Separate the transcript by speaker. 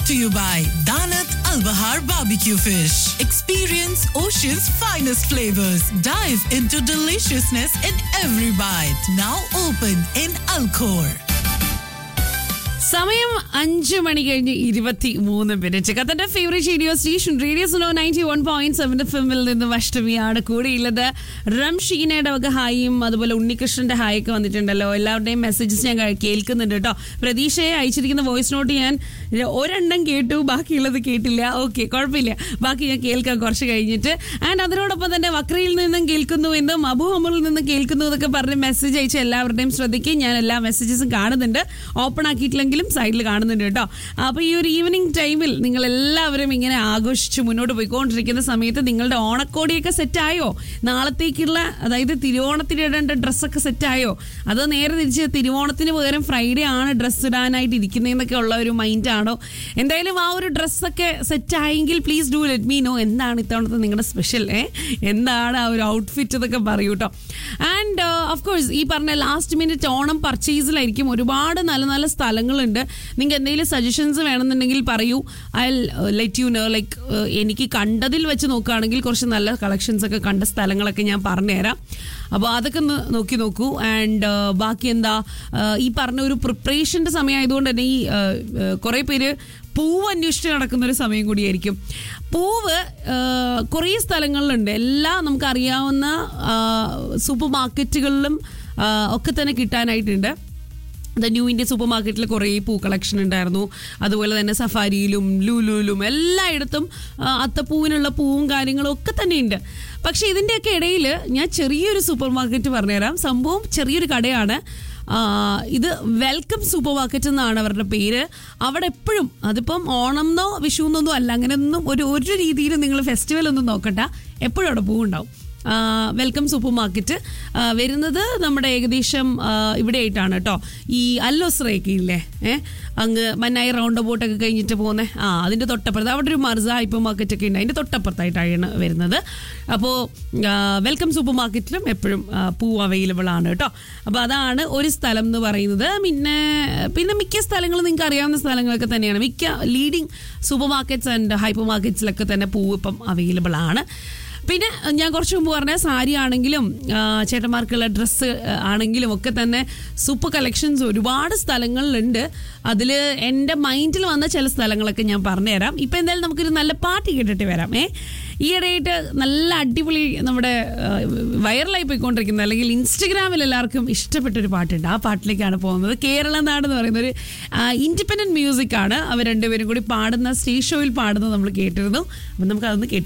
Speaker 1: to you by Danat Al Bahar Barbecue Fish. Experience Ocean's finest flavors. Dive into deliciousness in every bite. Now open in Alcor.
Speaker 2: സമയം അഞ്ച് മണി കഴിഞ്ഞ് ഇരുപത്തി മൂന്ന് minute കത്തന്റെ favourite radio station radio Suno ninety one point seven ഫിമിൽ നിന്ന് അഷ്ടമിയാണ് കൂടെയുള്ളത് റംഷീനയുടെ വക ഹായും അതുപോലെ ഉണ്ണികൃഷ്ണന്റെ ഹായ് ഒക്കെ വന്നിട്ടുണ്ടല്ലോ എല്ലാവരുടെയും മെസ്സേജസ് ഞാൻ കേ- കേൾക്കുന്നുണ്ട് കേട്ടോ പ്രതീക്ഷയെ അയച്ചിരിക്കുന്ന വോയിസ് നോട്ട് ഞാൻ ഒരെണ്ണം കേട്ടു ബാക്കിയുള്ളത് കേട്ടില്ല ഓക്കെ കുഴപ്പമില്ല ബാക്കി ഞാൻ കേൾക്കാം കുറച്ച് കഴിഞ്ഞിട്ട് ആൻഡ് അതിനോടൊപ്പം തന്നെ വക്രയിൽ നിന്നും കേൾക്കുന്നു എന്നും അബു അമറിൽ നിന്നും കേൾക്കുന്നു എന്നൊക്കെ പറഞ്ഞ് മെസ്സേജ് അയച്ച എല്ലാവരുടെയും ശ്രദ്ധിക്ക് ഞാൻ എല്ലാ മെസ്സേജസും കാണുന്നുണ്ട് ഓപ്പൺ ആക്കിയിട്ടില്ലെങ്കിലും സൈഡിൽ കാണുന്നുണ്ട് കേട്ടോ അപ്പോൾ ഈ ഒരു ഈവനിങ് ടൈമിൽ നിങ്ങൾ എല്ലാവരും ഇങ്ങനെ ആഘോഷിച്ച് മുന്നോട്ട് പോയിക്കൊണ്ടിരിക്കുന്ന സമയത്ത് നിങ്ങളുടെ ഓണക്കോടിയൊക്കെ സെറ്റായോ നാളത്തേക്കുള്ള അതായത് തിരുവോണത്തിന് ഇടേണ്ട ഡ്രസ്സൊക്കെ സെറ്റായോ അത് നേരെ തിരിച്ച് തിരുവോണത്തിന് പകരം ഫ്രൈഡേ ആണ് ഡ്രസ്സ് ഇടാനായിട്ട് ഇരിക്കുന്നതെന്നൊക്കെ ഉള്ള ഒരു മൈൻഡാണോ എന്തായാലും ആ ഒരു ഡ്രസ്സൊക്കെ സെറ്റായെങ്കിൽ please do let me know എന്താണ് ഇത്തവണത്തെ നിങ്ങളുടെ സ്പെഷ്യൽ ഏ എന്താണ് ആ ഒരു ഔട്ട്ഫിറ്റ് എന്നൊക്കെ പറയൂ കേട്ടോ ആൻഡ് ഓഫ് കോഴ്സ് ഈ പറഞ്ഞ ലാസ്റ്റ് മിനിറ്റ് ഓണം പർച്ചേസിലായിരിക്കും ഒരുപാട് നല്ല നല്ല സ്ഥലങ്ങളുണ്ട് നിങ്ങൾക്ക് എന്തെങ്കിലും സജഷൻസ് വേണമെന്നുണ്ടെങ്കിൽ പറയൂ I let you know like എനിക്ക് കണ്ടതിൽ വെച്ച് നോക്കുകയാണെങ്കിൽ കുറച്ച് നല്ല കളക്ഷൻസ് ഒക്കെ കണ്ട സ്ഥലങ്ങളൊക്കെ ഞാൻ പറഞ്ഞുതരാം അപ്പോൾ അതൊക്കെ ഒന്ന് നോക്കി നോക്കൂ ആൻഡ് ബാക്കി എന്താ uh, ഈ പറഞ്ഞ ഒരു പ്രിപ്പറേഷൻ്റെ സമയമായതുകൊണ്ട് തന്നെ ഈ കുറേ പേര് പൂവ് അന്വേഷിച്ച് നടക്കുന്ന ഒരു സമയം കൂടിയായിരിക്കും പൂവ് uh, കുറേ സ്ഥലങ്ങളിലുണ്ട് എല്ലാം നമുക്കറിയാവുന്ന സൂപ്പർ മാർക്കറ്റുകളിലും uh, ഒക്കെ തന്നെ കിട്ടാനായിട്ടുണ്ട് ദ ന്യൂ ഇന്ത്യ സൂപ്പർ മാർക്കറ്റിൽ കുറേ പൂ കളക്ഷൻ ഉണ്ടായിരുന്നു അതുപോലെ തന്നെ സഫാരിയിലും ലുലുലും എല്ലായിടത്തും ആ, അത്തപ്പൂവിനുള്ള പൂവും കാര്യങ്ങളും ഒക്കെ തന്നെ ഉണ്ട് പക്ഷേ ഇതിൻ്റെയൊക്കെ ഇടയിൽ ഞാൻ ചെറിയൊരു സൂപ്പർ മാർക്കറ്റ് പറഞ്ഞുതരാം സംഭവം ചെറിയൊരു കടയാണ് ആ, ഇത് വെൽക്കം സൂപ്പർ മാർക്കറ്റ് എന്നാണ് അവരുടെ പേര് അവിടെ എപ്പോഴും അതിപ്പം ഓണം എന്നോ വിഷു എന്നൊന്നും അല്ല അങ്ങനെയൊന്നും ഒരു ഒരു രീതിയിലും നിങ്ങൾ ഫെസ്റ്റിവൽ ഒന്നും നോക്കണ്ട എപ്പോഴും അവിടെ പൂവുണ്ടാവും വെൽക്കം സൂപ്പർ മാർക്കറ്റ് ആ, വരുന്നത് നമ്മുടെ ഏകദേശം ആ, ഇവിടെ ആയിട്ടാണ് കേട്ടോ ഈ അല്ലോസ്രയൊക്കെ ഇല്ലേ ഏഹ് അങ്ങ് മന്നായി റൗണ്ട് ബോട്ടൊക്കെ കഴിഞ്ഞിട്ട് പോകുന്നത് ആ അതിൻ്റെ തൊട്ടപ്പുറത്ത് അവിടെ ഒരു മർസ ഹൈപ്പർ മാർക്കറ്റ് ഒക്കെ ഉണ്ട് അതിൻ്റെ തൊട്ടപ്പുറത്തായിട്ടാണ് വരുന്നത് അപ്പോൾ വെൽക്കം സൂപ്പർ മാർക്കറ്റിലും എപ്പോഴും ആ, പൂ അവൈലബിൾ ആണ് കേട്ടോ അപ്പോൾ അതാണ് ഒരു സ്ഥലം എന്ന് പറയുന്നത് പിന്നെ പിന്നെ മിക്ക സ്ഥലങ്ങളും നിങ്ങൾക്ക് അറിയാവുന്ന സ്ഥലങ്ങളൊക്കെ തന്നെയാണ് മിക്ക leading supermarkets and hyper മാർക്കറ്റ്സിലൊക്കെ തന്നെ പൂവ് ഇപ്പം അവൈലബിൾ ആണ് പിന്നെ ഞാൻ കുറച്ച് മുമ്പ് പറഞ്ഞ സാരി ആണെങ്കിലും ആ, ചേട്ടന്മാർക്കുള്ള ഡ്രസ്സ് ആണെങ്കിലും ഒക്കെ തന്നെ സൂപ്പർ കളക്ഷൻസ് ഒരുപാട് സ്ഥലങ്ങളിലുണ്ട് അതിൽ എൻ്റെ മൈൻഡിൽ വന്ന ചില സ്ഥലങ്ങളൊക്കെ ഞാൻ പറഞ്ഞുതരാം ഇപ്പം എന്തായാലും നമുക്കൊരു നല്ല പാട്ട് കേട്ടിട്ട് വരാം ഏ ഈയിടെയായിട്ട് നല്ല അടിപൊളി നമ്മുടെ ആ, വൈറലായി പോയിക്കൊണ്ടിരിക്കുന്നത് അല്ലെങ്കിൽ ഇൻസ്റ്റഗ്രാമിൽ എല്ലാവർക്കും ഇഷ്ടപ്പെട്ട ഒരു പാട്ടുണ്ട് ആ പാട്ടിലേക്കാണ് പോകുന്നത് കേരള നാട് എന്ന് പറയുന്ന ഒരു ഇൻഡിപെൻഡൻറ്റ് മ്യൂസിക് ആണ് അവർ രണ്ടുപേരും കൂടി പാടുന്ന സ്റ്റേജ് ഷോയിൽ പാടുന്നത് നമ്മൾ കേട്ടിരുന്നു അപ്പം നമുക്ക് അതൊന്ന് കേട്ട്